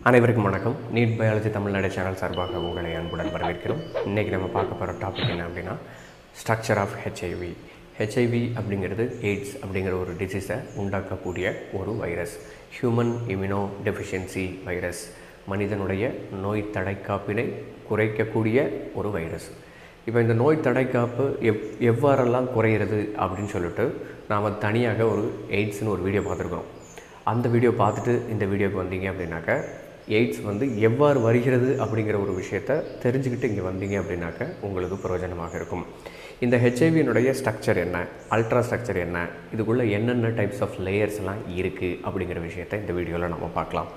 அனைவருக்கும் வணக்கம் NEET biology Tamil Nadu channel சார்பாக உங்களை அன்புடன் வரவேற்கிறோம் இன்றைக்கி நம்ம பார்க்க போகிற டாபிக் என்ன அப்படின்னா ஸ்ட்ரக்சர் ஆஃப் ஹெச்ஐவி ஹெச்ஐவி அப்படிங்கிறது எய்ட்ஸ் அப்படிங்கிற ஒரு டிசீஸை உண்டாக்கக்கூடிய ஒரு virus human immunodeficiency virus மனிதனுடைய நோய் தடைக்காப்பினை குறைக்கக்கூடிய ஒரு வைரஸ் இப்போ இந்த நோய் தடைக்காப்பு எவ் எவ்வாறெல்லாம் குறையிறது அப்படின்னு சொல்லிட்டு நாம் தனியாக ஒரு எய்ட்ஸ்னு ஒரு வீடியோ பார்த்துருக்குறோம் அந்த வீடியோ பார்த்துட்டு இந்த வீடியோக்கு வந்தீங்க அப்படின்னாக்க எய்ட்ஸ் வந்து எவ்வாறு வருகிறது அப்படிங்கிற ஒரு விஷயத்தை தெரிஞ்சுக்கிட்டு இங்கே வந்தீங்க அப்படின்னாக்க உங்களுக்கு பிரயோஜனமாக இருக்கும் இந்த ஹெச்ஐவியினுடைய ஸ்ட்ரக்சர் என்ன அல்ட்ரா ஸ்ட்ரக்சர் என்ன இதுக்குள்ளே என்னென்ன டைப்ஸ் ஆஃப் லேயர்ஸ்லாம் இருக்குது அப்படிங்கிற விஷயத்தை இந்த வீடியோவில் நம்ம பார்க்கலாம்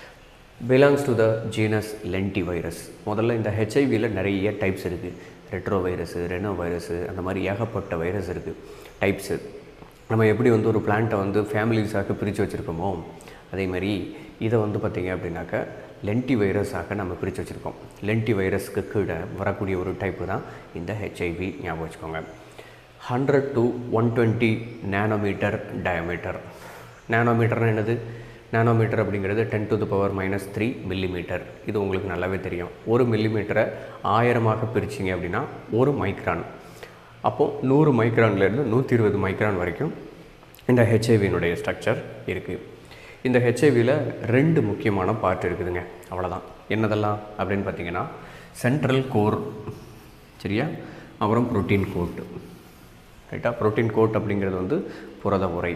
belongs to the genus lentivirus முதல்ல இந்த ஹெச்ஐவியில் நிறைய டைப்ஸ் இருக்குது ரெட்ரோ வைரஸு ரெனோ வைரஸு அந்த மாதிரி ஏகப்பட்ட வைரஸ் இருக்குது டைப்ஸு நம்ம எப்படி வந்து ஒரு பிளான்ட்டை வந்து ஃபேமிலிஸாக பிரித்து வச்சுருக்கோமோ அதே மாதிரி இதை வந்து பார்த்திங்க அப்படின்னாக்க லென்டி வைரஸாக நம்ம பிரித்து வச்சுருக்கோம் லென்டி வைரஸ்க்கு கீழே வரக்கூடிய ஒரு டைப்பு தான் இந்த ஹெச்ஐவி ஞாபகம் வச்சுக்கோங்க hundred to one twenty nanometer diameter நேனோமீட்டர்னு என்னது நேனோமீட்டர் அப்படிங்கிறது ten to the power minus three millimeter இது உங்களுக்கு நல்லாவே தெரியும் ஒரு மில்லிமீட்டரை ஆயிரமாக பிரிச்சிங்க அப்படின்னா ஒரு மைக்ரான் அப்போது நூறு மைக்ரான்லேருந்து நூற்றி இருபது மைக்ரான் வரைக்கும் இந்த ஹெச்ஐவியினுடைய ஸ்ட்ரக்சர் இருக்குது இந்த ஹெச்ஐவியில் ரெண்டு முக்கியமான பார்ட் இருக்குதுங்க அவ்வளோதான் என்னதெல்லாம் அப்படின்னு பார்த்தீங்கன்னா சென்ட்ரல் கோர் சரியா அப்புறம் புரோட்டீன் கோட் ரைட்டா புரோட்டீன் கோட் அப்படிங்கிறது வந்து புரத உரை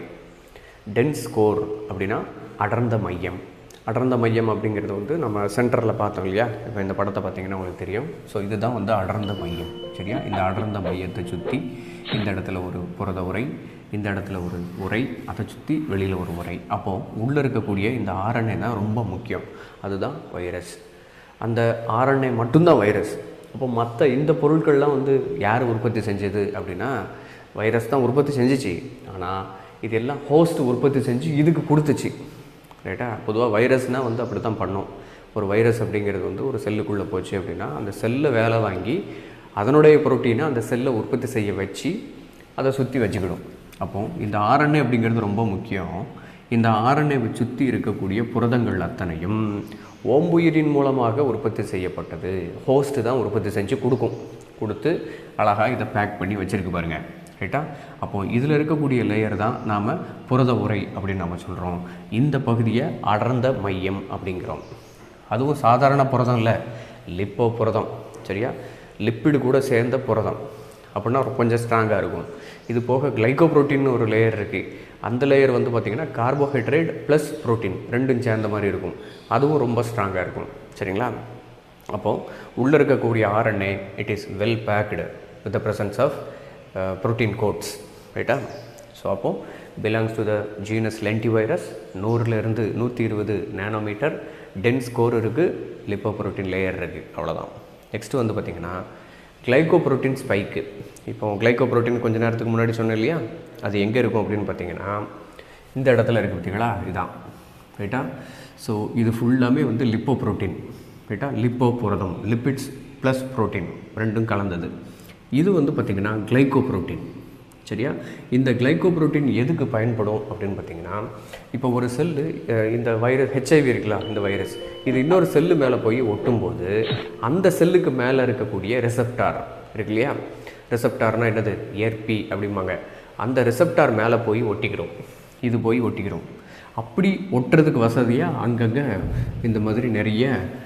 டென்ஸ் கோர் அப்படின்னா அடர்ந்த மையம் அடர்ந்த மையம் அப்படிங்கிறது வந்து நம்ம சென்டரில் பார்த்தோம் இல்லையா இப்போ இந்த படத்தை பார்த்தீங்கன்னா உங்களுக்கு தெரியும் ஸோ இதுதான் வந்து அடர்ந்த மையம் சரியா இந்த அடர்ந்த மையத்தை சுற்றி இந்த இடத்துல ஒரு புரத உரை இந்த இடத்துல ஒரு உரை அதை சுற்றி வெளியில் ஒரு உரை அப்போது உள்ளே இருக்கக்கூடிய இந்த ஆர்என்ஏ தான் ரொம்ப முக்கியம் அதுதான் வைரஸ் அந்த ஆர்என்ஏ மட்டும்தான் வைரஸ் அப்போ மற்ற இந்த பொருட்கள்லாம் வந்து யார் உற்பத்தி செஞ்சது அப்படின்னா வைரஸ் தான் உற்பத்தி செஞ்சிச்சு ஆனால் இது எல்லாம் ஹோஸ்ட் உற்பத்தி செஞ்சு இதுக்கு கொடுத்துச்சு ரைட்டா பொதுவாக வைரஸ்னால் வந்து அப்படி தான் பண்ணோம் ஒரு வைரஸ் அப்படிங்கிறது வந்து ஒரு செல்லுக்குள்ளே போச்சு அப்படின்னா அந்த செல்லை வேலை வாங்கி அதனுடைய புரோட்டீனை அந்த செல்லை உற்பத்தி செய்ய வச்சு அதை சுற்றி வச்சுக்கிடும் அப்போ இந்த ஆர்என்ஏ அப்படிங்கிறது ரொம்ப முக்கியம் இந்த ஆர்என்ஏவை சுற்றி இருக்கக்கூடிய புரதங்கள் அத்தனையும் ஓம்புயிரின் மூலமாக உற்பத்தி செய்யப்பட்டது ஹோஸ்ட்டு தான் உற்பத்தி செஞ்சு கொடுக்கும் கொடுத்து அழகாக இதை பேக் பண்ணி வச்சுருக்கு பாருங்கள் ரைட்டா அப்போது இதில் இருக்கக்கூடிய லேயர் தான் நாம் புரத உரை அப்படின்னு நம்ம சொல்கிறோம் இந்த பகுதியை அடர்ந்த மையம் அப்படிங்கிறோம் அதுவும் சாதாரண புரதம் இல்லை லிப்போ புரதம் சரியா லிப்பிடு கூட சேர்ந்த புரதம் அப்படின்னா கொஞ்சம் ஸ்ட்ராங்காக இருக்கும் இது போக கிளைகோப்ரோட்டீன் ஒரு லேயர் இருக்குது அந்த லேயர் வந்து பார்த்திங்கன்னா கார்போஹைட்ரேட் ப்ளஸ் ப்ரோட்டீன் ரெண்டும் சேர்ந்த மாதிரி இருக்கும் அதுவும் ரொம்ப ஸ்ட்ராங்காக இருக்கும் சரிங்களா அப்போது உள்ளே இருக்கக்கூடிய RNA it is well packed with the presence of protein coats ரைட்டா ஸோ அப்போது belongs to the genus lentivirus நூறுலேருந்து நூற்றி இருபது நேனோமீட்டர் டென்ஸ் கோர் இருக்குது லிப்போ ப்ரோட்டீன் லேயர் இருக்குது அவ்வளோதான் நெக்ஸ்ட்டு வந்து பார்த்திங்கன்னா கிளைகோப்ரோட்டீன் ஸ்பைக்கு இப்போ கிளைகோப்ரோட்டீன் கொஞ்ச நேரத்துக்கு முன்னாடி சொன்னேன் இல்லையா அது எங்கே இருக்கும் அப்படின்னு பார்த்தீங்கன்னா இந்த இடத்துல இருக்குது பார்த்தீங்களா இதுதான் ரைட்டா ஸோ இது ஃபுல்லாமே வந்து லிப்போ ப்ரோட்டீன் ரைட்டா லிப்போ புரதம் லிப்பிட்ஸ் ப்ளஸ் ப்ரோட்டீன் ரெண்டும் கலந்தது இது வந்து பார்த்திங்கன்னா கிளைகோப்ரோட்டீன் சரியா இந்த கிளைகோப்ரோட்டீன் எதுக்கு பயன்படும் அப்படின்னு பார்த்தீங்கன்னா இப்போ ஒரு செல்லு இந்த வைரஸ் ஹெச்ஐவி இருக்குல்ல இந்த வைரஸ் இது இன்னொரு செல்லு மேலே போய் ஒட்டும்போது அந்த செல்லுக்கு மேலே இருக்கக்கூடிய ரெசப்டார் இருக்கு இல்லையா ரெசப்டார்னால் என்னது ஏற்பி அப்படிம்பாங்க அந்த ரெசப்டார் மேலே போய் ஒட்டிக்கிறோம் இது போய் ஒட்டிக்கிறோம் அப்படி ஒட்டுறதுக்கு வசதியாக அங்கங்கே இந்த மாதிரி நிறைய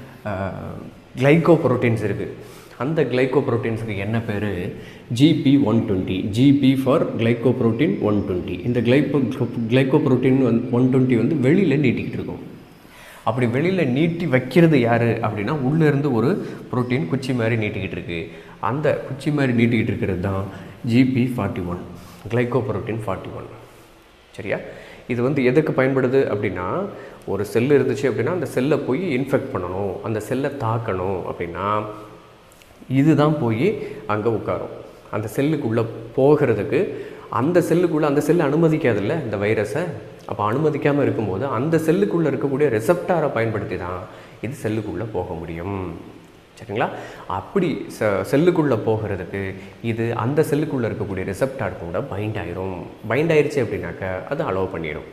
கிளைகோப்ரோட்டீன்ஸ் இருக்குது அந்த கிளைகோப்ரோட்டீன்ஸுக்கு என்ன பேர் GP one twenty GP for glycoprotein one twenty இந்த glyco glycoprotein one one twenty வந்து வெளியில் நீட்டிக்கிட்டு இருக்கும் அப்படி வெளியில் நீட்டி வைக்கிறது யார் அப்படின்னா உள்ளேருந்து ஒரு ப்ரோட்டீன் குச்சி மாதிரி நீட்டிக்கிட்டு இருக்கு அந்த குச்சி மாதிரி நீட்டிக்கிட்டு இருக்கிறது தான் GP forty one glycoprotein forty one சரியா இது வந்து எதுக்கு பயன்படுது அப்படின்னா ஒரு செல் இருந்துச்சு அப்படின்னா அந்த செல்லை போய் இன்ஃபெக்ட் பண்ணணும் அந்த செல்லை தாக்கணும் அப்படின்னா இதுதான் போய் அங்கே உட்காரும் அந்த செல்லுக்குள்ளே போகிறதுக்கு அந்த செல்லுக்குள்ளே அந்த செல்லு அனுமதிக்காதில்ல இந்த வைரஸை அப்போ அனுமதிக்காமல் இருக்கும்போது அந்த செல்லுக்குள்ளே இருக்கக்கூடிய ரெசப்டாரை பயன்படுத்தி தான் இது செல்லுக்குள்ளே போக முடியும் சரிங்களா அப்படி செ செல்லுக்குள்ளே போகிறதுக்கு இது அந்த செல்லுக்குள்ளே இருக்கக்கூடிய ரிசப்டார் கூட பைண்ட் ஆயிரும் பைண்ட் ஆயிருச்சு அப்படின்னாக்க அது அலோவ் பண்ணிடும்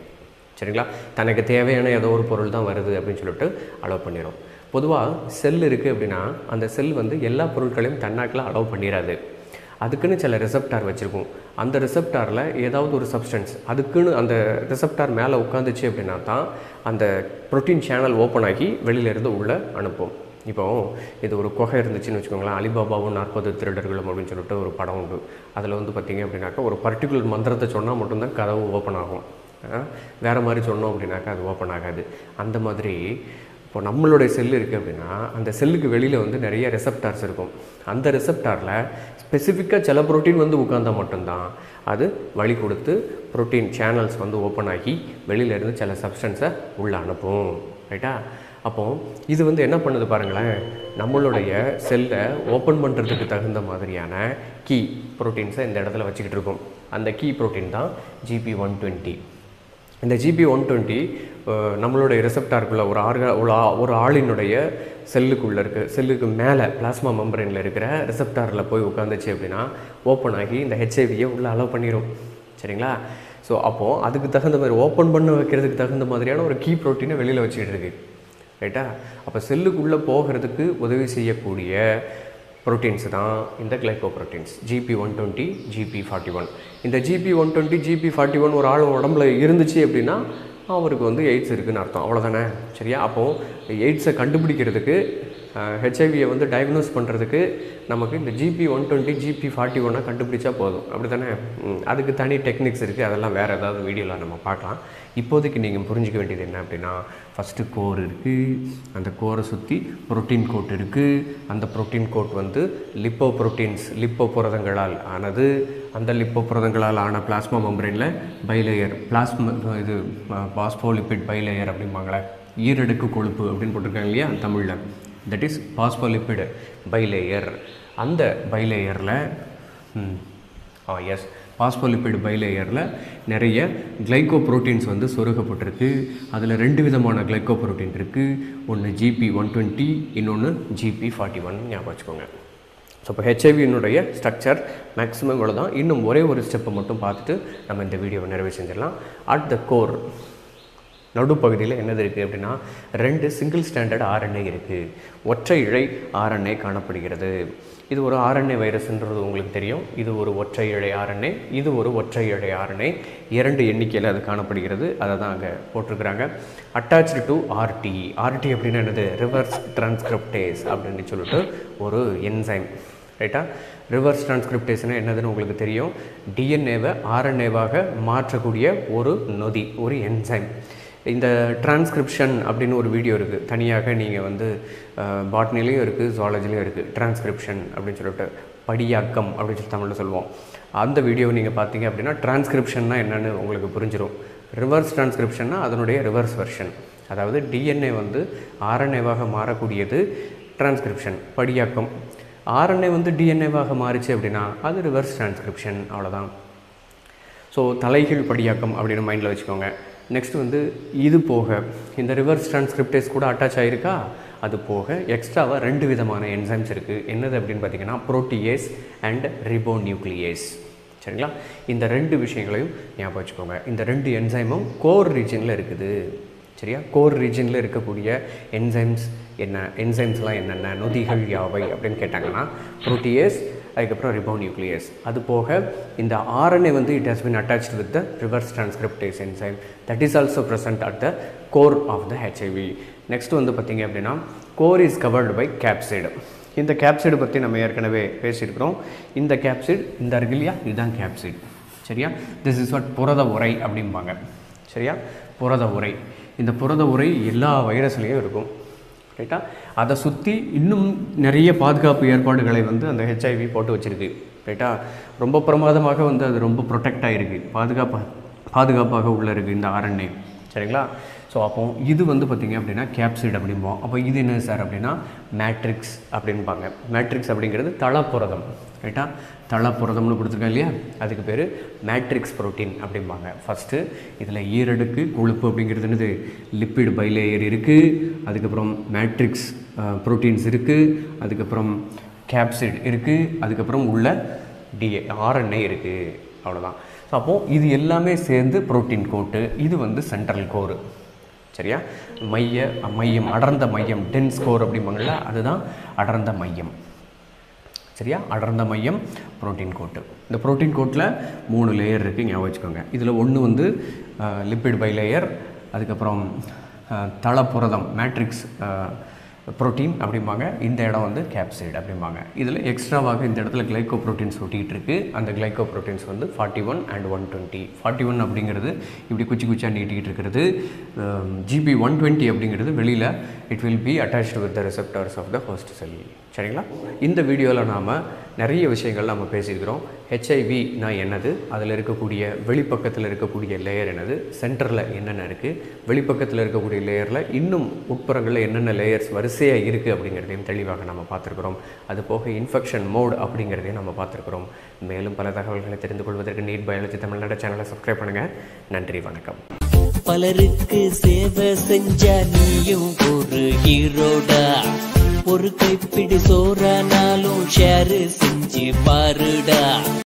சரிங்களா தனக்கு தேவையான ஏதோ ஒரு பொருள் தான் வருது அப்படின்னு சொல்லிட்டு அலோவ் பண்ணிடும் பொதுவாக செல் இருக்குது அப்படின்னா அந்த செல் வந்து எல்லா பொருட்களையும் தன்னாக்கில் அலோவ் பண்ணிடாது அதுக்குன்னு சில ரிசப்டார் வச்சுருக்கும் அந்த ரிசப்டாரில் ஏதாவது ஒரு சப்ஸ்டன்ஸ் அதுக்குன்னு அந்த ரிசப்டார் மேலே உட்காந்துச்சு அப்படின்னா தான் அந்த ப்ரோட்டீன் சேனல் ஓப்பன் ஆகி வெளியிலேருந்து உள்ளே அனுப்பும் இப்போ இது ஒரு குகை இருந்துச்சுன்னு வச்சுக்கோங்களேன் அலிபாபாவும் நாற்பது திருடர்களும் அப்படின்னு சொல்லிட்டு ஒரு படம் உண்டு அதில் வந்து பார்த்திங்க அப்படின்னாக்கா ஒரு பர்டிகுலர் மந்திரத்தை சொன்னால் மட்டும்தான் கதவு ஓப்பன் ஆகும் வேறு மாதிரி சொன்னோம் அப்படின்னாக்கா அது ஓப்பன் ஆகாது அந்த மாதிரி இப்போ நம்மளுடைய செல் இருக்குது அப்படின்னா அந்த செல்லுக்கு வெளியில் வந்து நிறைய ரிசப்டார்ஸ் இருக்கும் அந்த ரிசப்டாரில் ஸ்பெசிஃபிக்காக சில ப்ரோட்டீன் வந்து உட்கார்ந்தா மட்டும்தான் அது வழி கொடுத்து ப்ரோட்டீன் சேனல்ஸ் வந்து ஓப்பன் ஆகி வெளியிலேருந்து சில சப்ஸ்டன்ஸை உள்ளே அனுப்பும் ரைட்டா அப்போது இது வந்து என்ன பண்ணுது பாருங்களேன் நம்மளுடைய செல்லை ஓப்பன் பண்ணுறதுக்கு தகுந்த மாதிரியான கீ ப்ரோட்டீன்ஸை இந்த இடத்துல வச்சுக்கிட்டு இருக்கோம் அந்த கீ ப்ரோட்டீன் தான் ஜிபி ஒன் டுவெண்ட்டி இந்த ஜிபி ஒன் டுவெண்ட்டி நம்மளுடைய ரிசப்டாருக்குள்ள ஒரு ஆர்க ஒரு ஆ- ஒரு ஆளினுடைய செல்லுக்குள்ளே இருக்க செல்லுக்கு மேலே பிளாஸ்மா மெம்பரேனில் இருக்கிற ரிசப்டாரில் போய் உட்காந்துச்சு அப்படின்னா ஓப்பன் ஆகி இந்த ஹெச்ஐவியை உள்ளே அலோவ் பண்ணிடும் சரிங்களா ஸோ அப்போது அதுக்கு தகுந்த மாதிரி ஓப்பன் பண்ண வைக்கிறதுக்கு தகுந்த மாதிரியான ஒரு கீ ப்ரோட்டீனை வெளியில் வச்சுக்கிட்டு இருக்கு ரைட்டா அப்போ செல்லுக்குள்ளே போகிறதுக்கு உதவி செய்யக்கூடிய ப்ரோட்டீன்ஸ் தான் இந்த glycoproteins GP one twenty GP forty one இந்த GP one twenty GP forty one ஒரு ஆள் உடம்புல இருந்துச்சு அப்படின்னா அவருக்கு வந்து எய்ட்ஸ் இருக்குன்னு அர்த்தம் அவ்வளோதானே சரியா அப்போது எய்ட்ஸை கண்டுபிடிக்கிறதுக்கு ஹெச்ஐவியை வந்து டயக்னோஸ் பண்ணுறதுக்கு நமக்கு இந்த GP one twenty GP forty ஒன்னாக கண்டுபிடிச்சா போதும் அப்படி தானே அதுக்கு தனி டெக்னிக்ஸ் இருக்குது அதெல்லாம் வேறு ஏதாவது வீடியோவில் நம்ம பார்க்கலாம் இப்போதைக்கு நீங்கள் புரிஞ்சிக்க வேண்டியது என்ன அப்படின்னா ஃபஸ்ட்டு கோர் இருக்குது அந்த கோரை சுற்றி புரோட்டீன் கோட் இருக்குது அந்த புரோட்டீன் கோட் வந்து லிப்போ புரோட்டீன்ஸ் லிப்போ புரதங்களால் ஆனது அந்த லிப்போ புரதங்களால் ஆன பிளாஸ்மா மெம்பரேனில் பைலேயர் பிளாஸ்மா இது பாஸ்போலிபிட் பைலேயர் அப்படிம்பாங்களே ஈரடுக்கு கொழுப்பு அப்படின்னு போட்டிருக்காங்க இல்லையா தமிழில் தட் இஸ் பாஸ்போலிபிட் பைலேயர் அந்த பைலேயரில் ஆ எஸ் பாஸ்போலிபிட் பைலேயரில் நிறைய கிளைகோ புரோட்டீன்ஸ் வந்து சொருகப்பட்டிருக்கு அதில் ரெண்டு விதமான கிளைகோ புரோட்டீன் இருக்குது ஒன்று ஜிபி ஒன் டுவெண்ட்டி இன்னொன்று ஜிபி ஃபார்ட்டி ஒன் ஞாபகம் வச்சுக்கோங்க ஸோ இப்போ ஹெச்ஐவியினுடைய ஸ்ட்ரக்சர் மேக்ஸிமம் இவ்வளோ தான் இன்னும் ஒரே ஒரு ஸ்டெப்பை மட்டும் பார்த்துட்டு நம்ம இந்த வீடியோவை நிறைவு செஞ்சிடலாம் அட் த கோர் நடுப்பகுதியில் என்னது இருக்குது அப்படின்னா ரெண்டு சிங்கிள் ஸ்டாண்டர்ட் ஆர்என்ஏ இருக்குது ஒற்றை இழை ஆர்என்ஏ காணப்படுகிறது இது ஒரு ஆர்என்ஏ வைரஸ்ன்றது உங்களுக்கு தெரியும் இது ஒரு ஒற்றை இழை ஆர்என்ஏ இது ஒரு ஒற்றை இழை ஆர்என்ஏ இரண்டு எண்ணிக்கையில் அது காணப்படுகிறது அதை தான் அங்கே போட்டிருக்கிறாங்க அட்டாச்சு டு ஆர்டி ஆர்டி அப்படின்னா என்னது ரிவர்ஸ் டிரான்ஸ்கிரிப்டேஸ் அப்படின்னு சொல்லிட்டு ஒரு என்சைம் ரைட்டா ரிவர்ஸ் டிரான்ஸ்கிரிப்டேஷன் என்னதுன்னு உங்களுக்கு தெரியும் டிஎன்ஏவை ஆர்என்ஏவாக மாற்றக்கூடிய ஒரு நொதி ஒரு என்சைம் இந்த டிரான்ஸ்கிரிப்ஷன் அப்படின்னு ஒரு வீடியோ இருக்குது தனியாக நீங்கள் வந்து பாட்னிலையும் இருக்குது ஜுவாலஜிலையும் இருக்குது டிரான்ஸ்கிரிப்ஷன் அப்படின்னு சொல்லிட்டு படியாக்கம் அப்படின்னு சொல்லி தமிழில் சொல்லுவோம் அந்த வீடியோவை நீங்கள் பார்த்தீங்க அப்படின்னா டிரான்ஸ்கிரிப்ஷன்னா என்னன்னு உங்களுக்கு புரிஞ்சிடும் ரிவர்ஸ் டிரான்ஸ்கிரிப்ஷன்னா அதனுடைய ரிவர்ஸ் வெர்ஷன் அதாவது டிஎன்ஏ வந்து ஆர்என்ஏவாக மாறக்கூடியது டிரான்ஸ்கிரிப்ஷன் படியாக்கம் ஆர்என்ஏ வந்து டிஎன்ஏவாக மாறிச்சு அப்படின்னா அது ரிவர்ஸ் டிரான்ஸ்கிரிப்ஷன் அவ்வளோதான் ஸோ தலைகீழ் படியாக்கம் அப்படின்னு மைண்டில் வச்சுக்கோங்க நெக்ஸ்ட் வந்து இது போக இந்த ரிவர்ஸ் டிரான்ஸ்கிரிப்டேஸ் கூட அட்டாச் ஆகிருக்கா அது போக எக்ஸ்ட்ராவாக ரெண்டு விதமான என்சைம்ஸ் இருக்குது என்னது அப்படின்னு பார்த்தீங்கன்னா புரோட்டியேஸ் அண்ட் ரிபோ நியூக்ளியேஸ் சரிங்களா இந்த ரெண்டு விஷயங்களையும் ஞாபகம் வச்சுக்கோங்க இந்த ரெண்டு என்சைமும் கோர் ரீஜனில் இருக்குது சரியா கோர் ரீஜனில் இருக்கக்கூடிய என்சைம்ஸ் என்ன என்சைம்ஸ்லாம் என்னென்ன நொதிகள் யாவை அப்படின்னு கேட்டாங்கன்னா புரோட்டியேஸ் அதுக்கப்புறம் ரிபோ நியூக்ளியஸ் அது போக இந்த ஆர்என்ஏ வந்து it has been attached with the reverse transcriptase enzyme that is also present at the core of the HIV next வந்து பார்த்தீங்க அப்படின்னா core is covered by capsid இந்த கேப்சைடு பற்றி நம்ம ஏற்கனவே பேசியிருக்கிறோம் இந்த கேப்சைடு இந்த இருக்கு இல்லையா இதுதான் கேப்சைடு சரியா திஸ் இஸ் வாட் புரத உரை அப்படிம்பாங்க சரியா புரத உரை இந்த புரத உரை எல்லா வைரஸ்லேயும் இருக்கும் ரைட்டா அதை சுற்றி இன்னும் நிறைய பாதுகாப்பு ஏற்பாடுகளை வந்து அந்த ஹெச்ஐவி போட்டு வச்சுருக்கு ரைட்டா ரொம்ப பிரமாதமாக வந்து அது ரொம்ப ப்ரொடெக்ட் ஆகிருக்கு பாதுகாப்பாக பாதுகாப்பாக உள்ள இருக்குது இந்த ஆர்என்ஏ சரிங்களா ஸோ அப்போ இது வந்து பார்த்திங்க அப்படின்னா கேப்சிட் அப்படிம்போம் அப்போ இது என்ன சார் அப்படின்னா மேட்ரிக்ஸ் அப்படின்பாங்க மேட்ரிக்ஸ் அப்படிங்கிறது தளப்புரதம் ரைட்டா தளப்புரதம்னு கொடுத்துருக்கேன் இல்லையா அதுக்கு பேர் மேட்ரிக்ஸ் புரோட்டீன் அப்படிம்பாங்க ஃபஸ்ட்டு இதில் ஈரடுக்கு கொழுப்பு அப்படிங்கிறது என்னது லிப்பிட் பைலேயர் இருக்குது அதுக்கப்புறம் மேட்ரிக்ஸ் ப்ரோட்டீன்ஸ் இருக்குது அதுக்கப்புறம் கேப்சிட் இருக்குது அதுக்கப்புறம் உள்ள டிஏ ஆர்என்ஏ இருக்குது அவ்வளோதான் அப்போது இது எல்லாமே சேர்ந்து புரோட்டீன் கோட்டு இது வந்து சென்ட்ரல் கோரு சரியா மைய மையம் அடர்ந்த மையம் டென்ஸ் கோர் அப்படிம்பாங்கள்ல அதுதான் அடர்ந்த மையம் சரியா அடர்ந்த மையம் புரோட்டீன் கோட்டு இந்த புரோட்டீன் கோட்டில் மூணு லேயர் இருக்குது ஞாபகம் வச்சுக்கோங்க இதில் ஒன்று வந்து லிப்பிட் பை லேயர் அதுக்கப்புறம் அஹ், தளப்புரதம் மேட்ரிக்ஸ் புரோட்டீன் அப்படிம்பாங்க இந்த இடம் வந்து கேப்சைடு அப்படிம்பாங்க இதில் எக்ஸ்ட்ராவாக இந்த இடத்துல கிளைக்கோ ப்ரோட்டீன்ஸ் ஒட்டிகிட்டு இருக்கு அந்த கிளைக்கோ ப்ரோட்டீன்ஸ் வந்து forty one and one twenty forty one அப்படிங்கிறது இப்படி குச்சி குச்சியாக நீட்டிக்கிட்டு இருக்கிறது ஜிபி ஒன் டுவெண்ட்டி அப்படிங்கிறது வெளியில் it will be attached with the receptors of the host cell சரிங்களா இந்த வீடியோவில் நாம் நிறைய விஷயங்கள் நம்ம பேசியிருக்கிறோம் ஹெச்ஐவினா என்னது அதில் இருக்கக்கூடிய வெளிப்பக்கத்தில் இருக்கக்கூடிய லேயர் என்னது சென்டரில் என்னென்ன இருக்குது வெளிப்பக்கத்தில் இருக்கக்கூடிய லேயரில் இன்னும் உட்புறங்களில் என்னென்ன லேயர்ஸ் வரிசையாக இருக்குது அப்படிங்கிறதையும் தெளிவாக நம்ம பார்த்துருக்குறோம் அது போக இன்ஃபெக்ஷன் மோட் அப்படிங்கிறதையும் நம்ம பார்த்துருக்குறோம் மேலும் பல தகவல்களை தெரிந்து கொள்வதற்கு நீட் பயாலஜி தமிழ்நாடு சேனலை சப்ஸ்கிரைப் பண்ணுங்கள் நன்றி வணக்கம் பலருக்கு சேவை செஞ்ச நீயும் ஒரு ஹீரோடா ஒரு கைப்பிடி சோறானாலும் ஷேர் செஞ்சு பாருடா